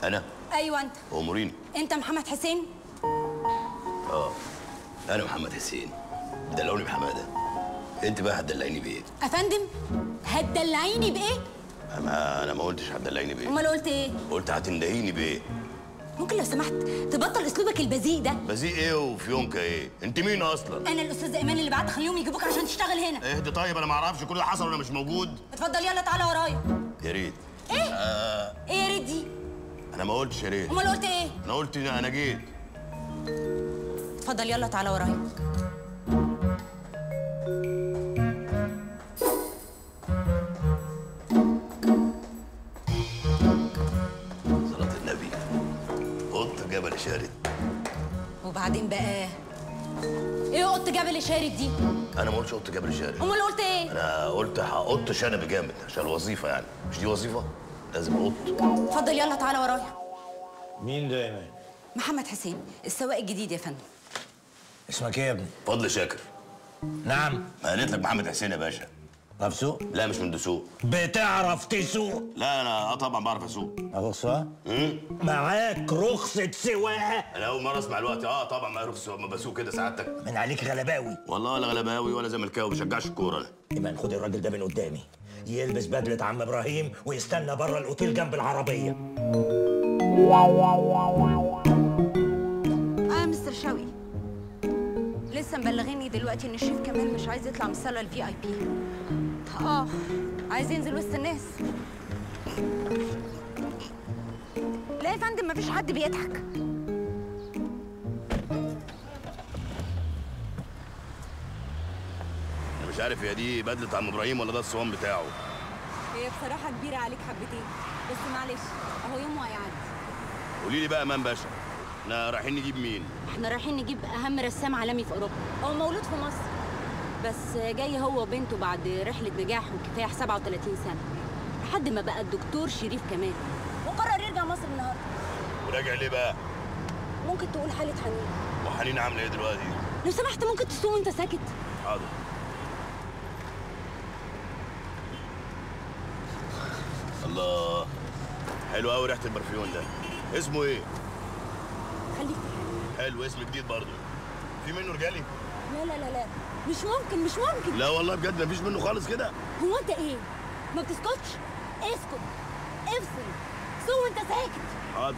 انا ايوه انت اموريني انت محمد حسين انا محمد حسين دلعوني بحماده انت بقى هتدلعيني بايه افندم هتدلعيني بايه ما انا ما قلتش هتدلعيني بايه امال قلت ايه قلت هتندهيني بايه ممكن لو سمحت تبطل اسلوبك البذيء ده بزيق ايه وفيونكا ايه انت مين اصلا انا الاستاذ ايمان اللي بعت خليهم يجيبوك عشان تشتغل هنا اهدي طيب انا ما اعرفش كل اللي حصل وانا مش موجود اتفضل يلا تعالى ورايا يا ريت ايه ايه يا ريت دي انا ما قلتش يا ريت امال قلت ايه انا قلت انا جيت اتفضل يلا تعالى ورايا صلاة النبي قط جبل شارد وبعدين بقى ايه قط جبل شارد دي انا ما قلتش قط جبل شارد امال قلت ايه انا قلت هقط شنب جامد عشان الوظيفه يعني مش دي وظيفه لازم اقط اتفضل يلا تعالى ورايا مين ده يا ايمان؟ محمد حسين السواق الجديد يا فندم اسمك ايه يا ابني؟ فضل شاكر نعم ما قالت لك محمد حسين يا باشا تعرف سوق؟ لا مش من دسوق بتعرف تسوق لا انا اه طبعا بعرف اسوق رخصة؟ معاك رخصة سواقة انا اول مره اسمع الوقت اه طبعا ما رخص ما بسوق كده سعادتك من عليك غلباوي والله ولا غلباوي ولا زملكاوي ما بشجعش الكوره انا ايمان خد الراجل ده من قدامي يلبس بدلة عم ابراهيم ويستنى بره الاوتيل جنب العربية اه مستر شوقي لسه مبلغيني دلوقتي ان الشيف كمال مش عايز يطلع من الصاله الفي اي بي اه عايز ينزل وسط الناس لا يا فندم مفيش حد بيضحك انا مش عارف هي دي بدله عم ابراهيم ولا ده الصوان بتاعه هي بصراحه كبيره عليك حبتين بس معلش اهو يوم وهيعدي قولي لي بقى امان باشا احنا رايحين نجيب مين احنا رايحين نجيب اهم رسام عالمي في اوروبا هو مولود في مصر بس جاي هو وبنته بعد رحله نجاح وكفاح 37 سنه لحد ما بقى الدكتور شريف كمال وقرر يرجع مصر النهارده وراجع ليه بقى ممكن تقول حاله حنين وحنين عامله ايه دلوقتي لو سمحت ممكن تسوق وانت ساكت حاضر الله حلو قوي ريحه البرفيون ده اسمه ايه خليك حلو اسم جديد برضه في منه رجالي لا لا لا لا مش ممكن مش ممكن لا والله بجد مفيش منه خالص كده هو انت ايه ما بتسكتش اسكت افصل سوق وانت ساكت حاضر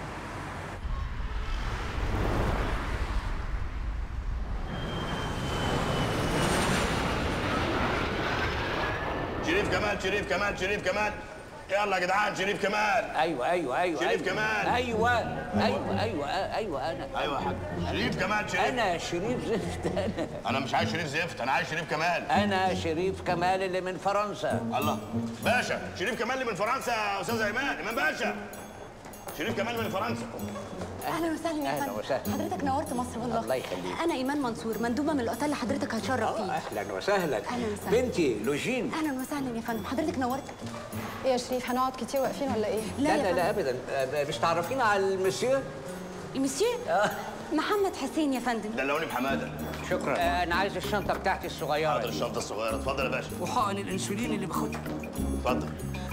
شريف كمال شريف كمال شريف كمال يلا يا جدعان شريف كمال ايوه ايوه ايوه شريف أيوة. كمال. ايوه ايوه ايوه ايوه انا ايوه يا حاج شريف كمال شريف انا شريف زفت انا انا مش عايز شريف زفت انا عايز شريف كمال انا شريف كمال اللي من فرنسا الله باشا شريف كمال اللي من فرنسا يا استاذ ايمان ايمان باشا شريف كمال من فرنسا اهلا وسهلا يا أهلا فندم وسهلا. حضرتك نورت مصر والله الله يخليك. انا ايمان منصور مندوبه من الاوتيل اللي حضرتك هتشرف فيه اهلا وسهلا أهلا وسهلا. بنتي لوجين اهلا وسهلا يا فندم حضرتك نورت ايه يا شريف هنقعد كتير واقفين ولا ايه؟ لا يا لا لا فندم. ابدا آه، مش تعرفين على المسيو المسيو محمد حسين يا فندم دلعوني بحماده شكرا آه، انا عايز الشنطه بتاعتي الصغيره حاضر دي. الشنطه الصغيره اتفضل يا باشا وحقن الانسولين اللي باخدها اتفضل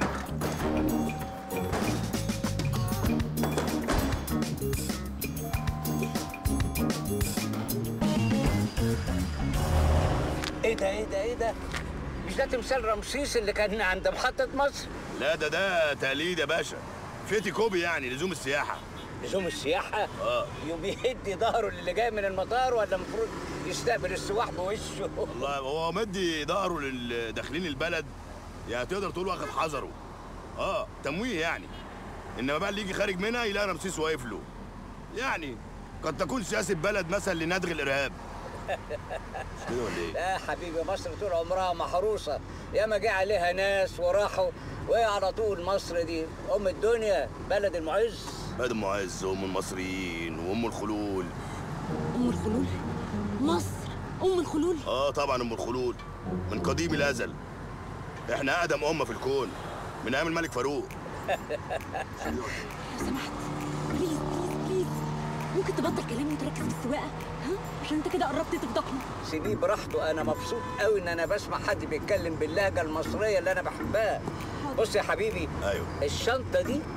ايه ده ايه ده ايه ده مش ده تمثال رمسيس اللي كان عند محطه مصر لا ده ده تقليد يا باشا فيتي كوبي يعني لزوم السياحه لزوم السياحه اه يوم يهدي ظهره للي جاي من المطار ولا المفروض يستقبل السواح بوشه والله هو مدي ظهره للداخلين البلد يعني تقدر تقول واخد حذره اه تمويه يعني انما بقى اللي يجي خارج منها يلاقي رمسيس واقف له يعني قد تكون سياسه بلد مثلا لندغ الارهاب مش كده ولا ايه؟ لا حبيبي مصر طول عمرها محروسه ياما جه عليها ناس وراحوا وهي على طول مصر دي ام الدنيا بلد المعز بلد المعز وام المصريين وام الخلول ام الخلول مصر ام الخلول اه طبعا ام الخلول من قديم الازل احنا اقدم امه في الكون من ايام الملك فاروق لو سمحت بليز بليز بليز ممكن تبطل كلامي وتركز في السواقه ها عشان انت كده قربت تفضحني سيبيه براحته انا مبسوط قوي ان انا بسمع حد بيتكلم باللهجه المصريه اللي انا بحبها بص يا حبيبي ايوه الشنطه دي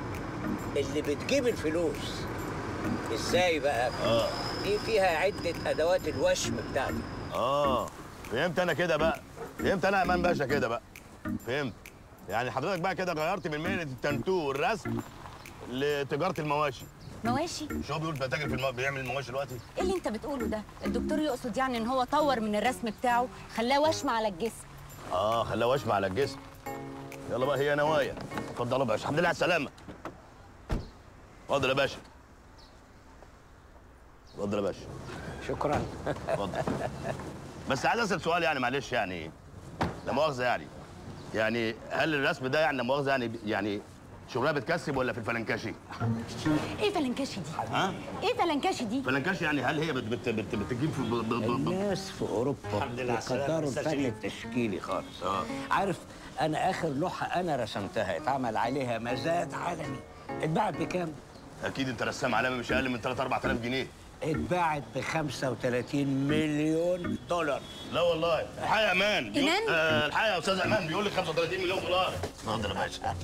اللي بتجيب الفلوس ازاي بقى اه دي فيها عده ادوات الوشم بتاعتي اه فهمت انا كده بقى فهمت انا يا امان باشا كده بقى فهمت يعني حضرتك بقى كده غيرت من مهنه التنتو والرسم لتجاره المواشي مواشي مش هو بيقول بتاجر في المو... بيعمل المواشي دلوقتي ايه اللي انت بتقوله ده الدكتور يقصد يعني ان هو طور من الرسم بتاعه خلاه وشم على الجسم اه خلاه وشم على الجسم يلا بقى هي نوايا اتفضل يا باشا الحمد لله على السلامه اتفضل يا باشا اتفضل يا باشا شكرا اتفضل بس عايز اسال سؤال يعني معلش يعني لا مؤاخذه يعني يعني هل الرسم ده يعني لا مؤاخذه يعني يعني شغلها بتكسب ولا في الفلنكاشي؟ ايه فلنكاشي دي ها؟ ايه فلنكاشي دي فلنكاشي يعني هل هي بت بت بت بتجيب في ب- ب- ب- ب- الناس في اوروبا الحمد لله على السلامة، بيقدروا أستاذ الفن شريف. التشكيلي خالص آه. عارف انا اخر لوحه انا رسمتها اتعمل عليها مزاد عالمي اتباعت بكام؟ اكيد انت رسام عالمي مش اقل من 3 4000 جنيه اتباعت ب 35 مليون دولار لا والله الحقيقه يا امان بيقول- إيمان؟ آه الحقيقه يا استاذ امان بيقول لك 35 مليون دولار اتفضل يا باشا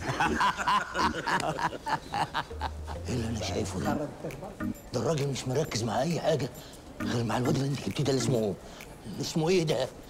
ايه اللي انا شايفه ده؟ ده الراجل مش مركز مع اي حاجه غير مع الواد اللي انت جبتيه ده اللي اسمه اسمه ايه ده؟